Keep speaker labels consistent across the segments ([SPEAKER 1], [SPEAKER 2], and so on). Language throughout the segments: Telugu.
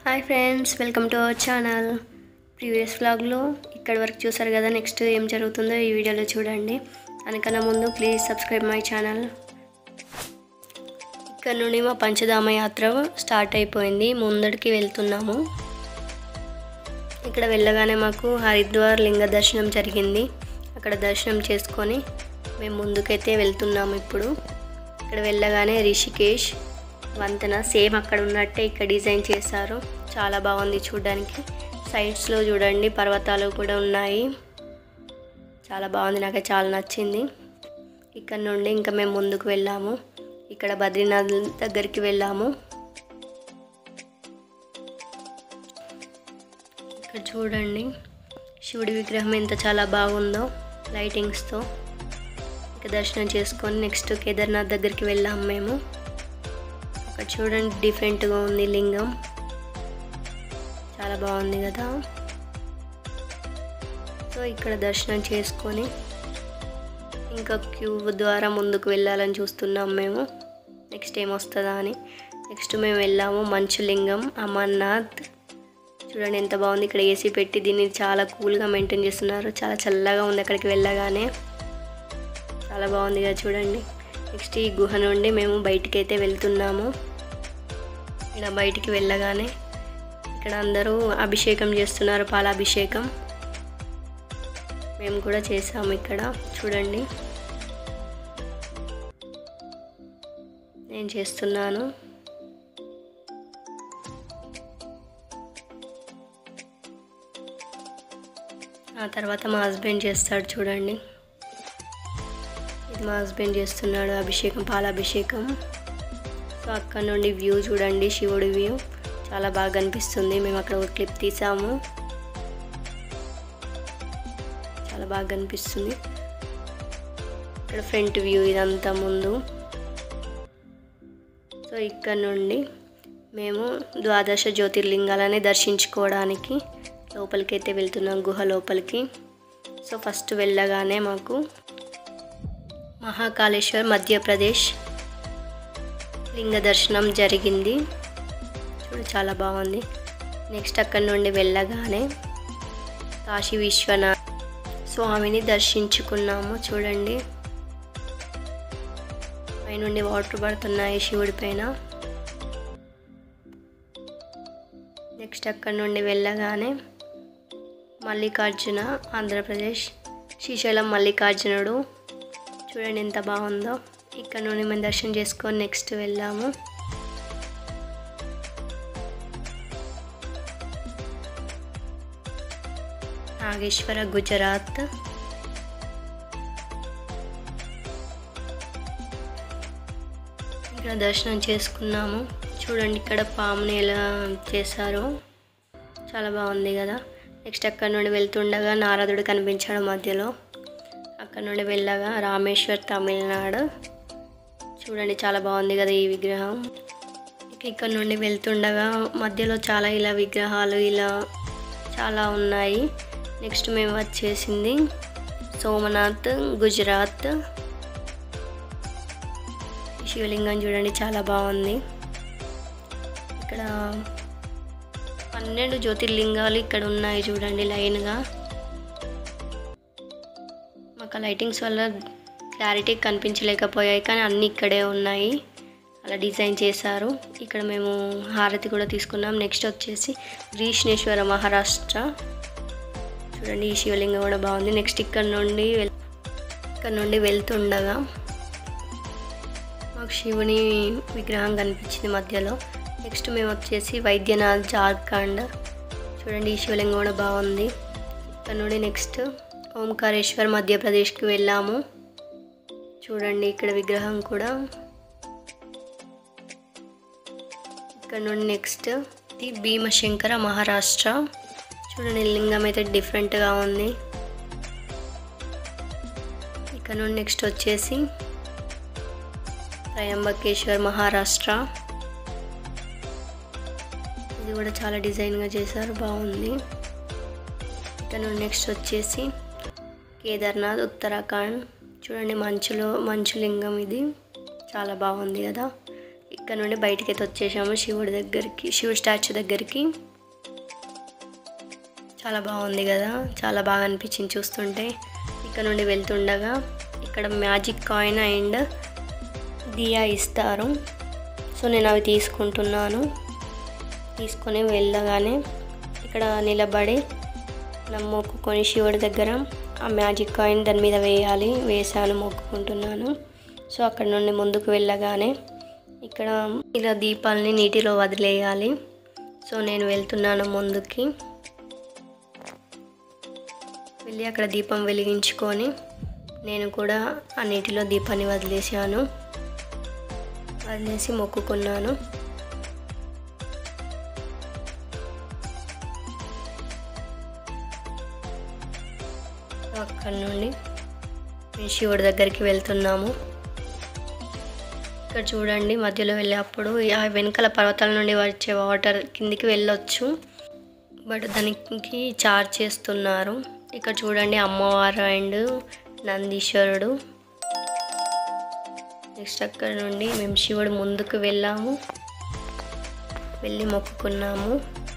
[SPEAKER 1] hi friends welcome to our channel previous వ్లాగ్లో ఇక్కడి వరకు చూసారు కదా నెక్స్ట్ ఏం జరుగుతుందో ఈ వీడియోలో చూడండి దానికన్నా ముందు ప్లీజ్ సబ్స్క్రైబ్ మై ఛానల్ ఇక్కడ నుండి మా పంచధామ యాత్ర స్టార్ట్ అయిపోయింది ముందడికి వెళ్తున్నాము ఇక్కడ వెళ్ళగానే మాకు హరిద్వార్ లింగ దర్శనం జరిగింది అక్కడ దర్శనం చేసుకొని మేము ముందుకైతే వెళ్తున్నాము ఇప్పుడు ఇక్కడ వెళ్ళగానే రిషికేష్ వంతెన సేమ్ అక్కడ ఉన్నట్టే ఇక్కడ డిజైన్ చేశారు చాలా బాగుంది చూడడానికి సైడ్స్లో చూడండి పర్వతాలు కూడా ఉన్నాయి చాలా బాగుంది నాకు చాలా నచ్చింది ఇక్కడ నుండి ఇంకా మేము ముందుకు వెళ్ళాము ఇక్కడ బద్రీనాథ్ దగ్గరికి వెళ్ళాము ఇక్కడ చూడండి శివుడి విగ్రహం ఎంత చాలా బాగుందో లైటింగ్స్తో ఇక దర్శనం చేసుకొని నెక్స్ట్ కేదార్నాథ్ దగ్గరికి వెళ్ళాము మేము అక్కడ చూడండి డిఫరెంట్గా ఉంది లింగం చాలా బాగుంది కదా సో ఇక్కడ దర్శనం చేసుకొని ఇంకా క్యూ ద్వారా ముందుకు వెళ్ళాలని చూస్తున్నాం మేము నెక్స్ట్ ఏమొస్తుందా అని నెక్స్ట్ మేము వెళ్ళాము మంచులింగం అమర్నాథ్ చూడండి ఎంత బాగుంది ఇక్కడ ఏసీ పెట్టి దీన్ని చాలా కూల్గా మెయింటైన్ చేస్తున్నారు చాలా చల్లగా ఉంది అక్కడికి వెళ్ళగానే చాలా బాగుంది కదా చూడండి నెక్స్ట్ ఈ గుహ నుండి మేము బయటికి అయితే వెళ్తున్నాము ఇలా బయటికి వెళ్ళగానే ఇక్కడ అందరూ అభిషేకం చేస్తున్నారు పాలాభిషేకం మేము కూడా చేసాము ఇక్కడ చూడండి నేను చేస్తున్నాను ఆ తర్వాత మా హస్బెండ్ చేస్తాడు చూడండి ఇది మా హస్బెండ్ చేస్తున్నాడు అభిషేకం పాలాభిషేకం సో అక్కడ నుండి వ్యూ చూడండి శివుడి వ్యూ చాలా బాగా కనిపిస్తుంది మేము అక్కడ ఒక క్లిప్ తీసాము చాలా బాగా కనిపిస్తుంది ఇక్కడ ఫ్రంట్ వ్యూ ఇదంతా ముందు సో ఇక్కడ నుండి మేము ద్వాదశ జ్యోతిర్లింగాలని దర్శించుకోవడానికి లోపలికి అయితే వెళ్తున్నాం గుహ లోపలికి సో ఫస్ట్ వెళ్ళగానే మాకు మహాకాళేశ్వర్ మధ్యప్రదేశ్ లింగ దర్శనం జరిగింది చూడు చాలా బాగుంది నెక్స్ట్ అక్కడి నుండి వెళ్ళగానే కాశీ విశ్వనాథ్ స్వామిని దర్శించుకున్నాము చూడండి పైనుండి వాటర్ పడుతున్నాయి శివుడి పైన నెక్స్ట్ అక్కడి నుండి వెళ్ళగానే మల్లికార్జున ఆంధ్రప్రదేశ్ శ్రీశైలం మల్లికార్జునుడు చూడండి ఎంత బాగుందో ఇక్కడ నుండి మేము దర్శనం చేసుకొని నెక్స్ట్ వెళ్ళాము నాగేశ్వర గుజరాత్ ఇక్కడ దర్శనం చేసుకున్నాము చూడండి ఇక్కడ పాముని ఎలా చేశారో చాలా బాగుంది కదా నెక్స్ట్ అక్కడ నుండి వెళ్తుండగా నారదుడు కనిపించాడు మధ్యలో అక్కడ నుండి వెళ్ళగా రామేశ్వర్ తమిళనాడు చూడండి చాలా బాగుంది కదా ఈ విగ్రహం ఇక ఇక్కడ నుండి వెళ్తుండగా మధ్యలో చాలా ఇలా విగ్రహాలు ఇలా చాలా ఉన్నాయి నెక్స్ట్ మేము వచ్చేసింది సోమనాథ్ గుజరాత్ శివలింగం చూడండి చాలా బాగుంది ఇక్కడ పన్నెండు జ్యోతిర్లింగాలు ఇక్కడ ఉన్నాయి చూడండి లైన్గా మాకు లైటింగ్స్ వల్ల క్లారిటీ కనిపించలేకపోయాయి కానీ అన్నీ ఇక్కడే ఉన్నాయి అలా డిజైన్ చేశారు ఇక్కడ మేము హారతి కూడా తీసుకున్నాం నెక్స్ట్ వచ్చేసి గ్రీష్ణేశ్వర మహారాష్ట్ర చూడండి ఈ శివలింగం కూడా బాగుంది నెక్స్ట్ ఇక్కడ నుండి వెల్ ఇక్కడ నుండి వెళ్తుండగా మాకు శివుని విగ్రహం కనిపించింది మధ్యలో నెక్స్ట్ మేము వచ్చేసి వైద్యనాథ్ జార్ఖండ్ చూడండి ఈ శివలింగం కూడా బాగుంది ఇక్కడ నుండి నెక్స్ట్ ఓంకారేశ్వర్ మధ్యప్రదేశ్కి వెళ్ళాము చూడండి ఇక్కడ విగ్రహం కూడా ఇక్కడ నుండి నెక్స్ట్ ఇది భీమశంకర మహారాష్ట్ర చూడండి లింగం అయితే డిఫరెంట్గా ఉంది ఇక్కడ నుండి నెక్స్ట్ వచ్చేసి త్రయంబకేశ్వర్ మహారాష్ట్ర ఇది కూడా చాలా డిజైన్గా చేశారు బాగుంది ఇక్కడ నుండి నెక్స్ట్ వచ్చేసి కేదార్నాథ్ ఉత్తరాఖండ్ చూడండి మంచులో మంచు లింగం ఇది చాలా బాగుంది కదా ఇక్కడ నుండి బయటికి అయితే వచ్చేసాము శివుడి దగ్గరికి శివుడి స్టాచ్యూ దగ్గరికి చాలా బాగుంది కదా చాలా బాగా అనిపించింది చూస్తుంటే ఇక్కడ నుండి వెళ్తుండగా ఇక్కడ మ్యాజిక్ కాయిన్ అండ్ దియా ఇస్తారు సో నేను అవి తీసుకుంటున్నాను తీసుకొని వెళ్ళగానే ఇక్కడ నిలబడి మనం మొక్కుకొని శివుడి దగ్గర ఆ మ్యాజిక్ కాయిన్ దాని మీద వేయాలి వేసాను మొక్కుకుంటున్నాను సో అక్కడ నుండి ముందుకు వెళ్ళగానే ఇక్కడ ఇలా దీపాలని నీటిలో వదిలేయాలి సో నేను వెళ్తున్నాను ముందుకి వెళ్ళి అక్కడ దీపం వెలిగించుకొని నేను కూడా ఆ నీటిలో దీపాన్ని వదిలేసాను వదిలేసి మొక్కుకున్నాను అక్కడ నుండి మేము శివుడి దగ్గరికి వెళ్తున్నాము ఇక్కడ చూడండి మధ్యలో వెళ్ళేటప్పుడు ఆ వెనకాల పర్వతాల నుండి వచ్చే వాటర్ కిందికి వెళ్ళొచ్చు బట్ దానికి చార్జ్ చేస్తున్నారు ఇక్కడ చూడండి అమ్మవారు అండ్ నందీశ్వరుడు నెక్స్ట్ అక్కడ నుండి మేము శివుడు ముందుకు వెళ్ళాము వెళ్ళి మొక్కుకున్నాము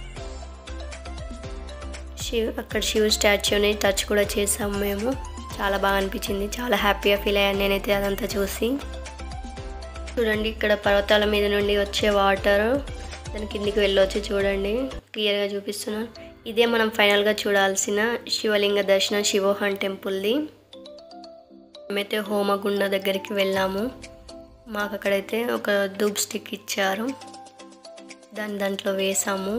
[SPEAKER 1] శివ్ అక్కడ శివుడు స్టాచ్యూని టచ్ కూడా చేసాము మేము చాలా బాగా అనిపించింది చాలా హ్యాపీగా ఫీల్ అయ్యాను నేనైతే అదంతా చూసి చూడండి ఇక్కడ పర్వతాల మీద నుండి వచ్చే వాటర్ దాని కిందికి వెళ్ళొచ్చు చూడండి క్లియర్గా చూపిస్తున్నాను ఇదే మనం ఫైనల్గా చూడాల్సిన శివలింగ దర్శనం శివోహన్ టెంపుల్ది మేమైతే హోమగుండ దగ్గరికి వెళ్ళాము మాకు అక్కడైతే ఒక ధూప్ స్టిక్ ఇచ్చారు దాన్ని దాంట్లో వేసాము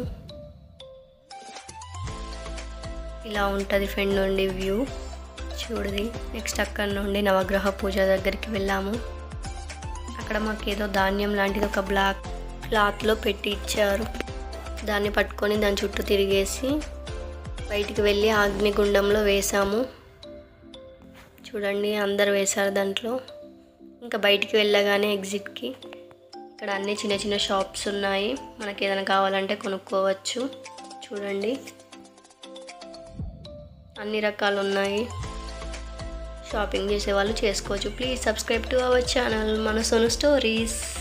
[SPEAKER 1] ఇలా ఉంటుంది ఫ్రెండ్ నుండి వ్యూ చూడది నెక్స్ట్ అక్కడ నుండి నవగ్రహ పూజ దగ్గరికి వెళ్ళాము అక్కడ మాకు ఏదో ధాన్యం లాంటిది ఒక బ్లాక్ క్లాత్లో పెట్టి ఇచ్చారు దాన్ని పట్టుకొని దాని చుట్టూ తిరిగేసి బయటికి వెళ్ళి అగ్నిగుండంలో వేసాము చూడండి అందరు వేశారు దాంట్లో ఇంకా బయటికి వెళ్ళగానే ఎగ్జిట్కి ఇక్కడ అన్ని చిన్న చిన్న షాప్స్ ఉన్నాయి మనకి ఏదైనా కావాలంటే కొనుక్కోవచ్చు చూడండి అన్ని రకాలు ఉన్నాయి షాపింగ్ చేసే వాళ్ళు చేసుకోవచ్చు please subscribe to our channel మన సోను స్టోరీస్